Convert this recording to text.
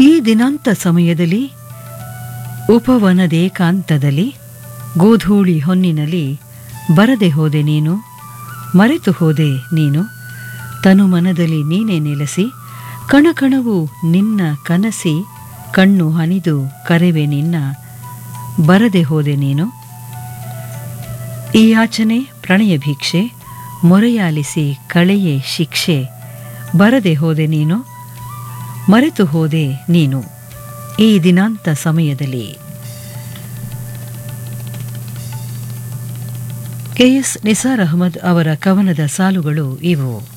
ಈ ದಿನಾಂತ ಸಮಯದಲ್ಲಿ ಉಪವನದೇಕಾಂತದಲ್ಲಿ ಗೋಧೂಳಿ ಹೊನ್ನಿನಲ್ಲಿ ಬರದೆ ಹೋದೆ ನೀನು ಮರೆತು ಹೋದೆ ನೀನು ತನು ಮನದಲ್ಲಿ ನೀನೇ ನೆಲೆಸಿ ಕಣಕಣವು ನಿನ್ನ ಕನಸಿ ಕಣ್ಣು ಹನಿದು ಕರೆವೆ ನಿನ್ನ ಬರದೆ ಹೋದೆ ನೀನು ಈ ಯಾಚನೆ ಪ್ರಣಯ ಭಿಕ್ಷೆ ಮೊರೆಯಾಲಿಸಿ ಕಳೆಯೇ ಶಿಕ್ಷೆ ಬರದೆ ಹೋದೆ ನೀನು ಮರೆತು ಹೋದೆ ನೀನು ಈ ದಿನಾಂತ ಸಮಯದಲ್ಲಿ ಕೆಎಸ್ ನಿಸಾರ್ ಅಹಮದ್ ಅವರ ಕವನದ ಸಾಲುಗಳು ಇವು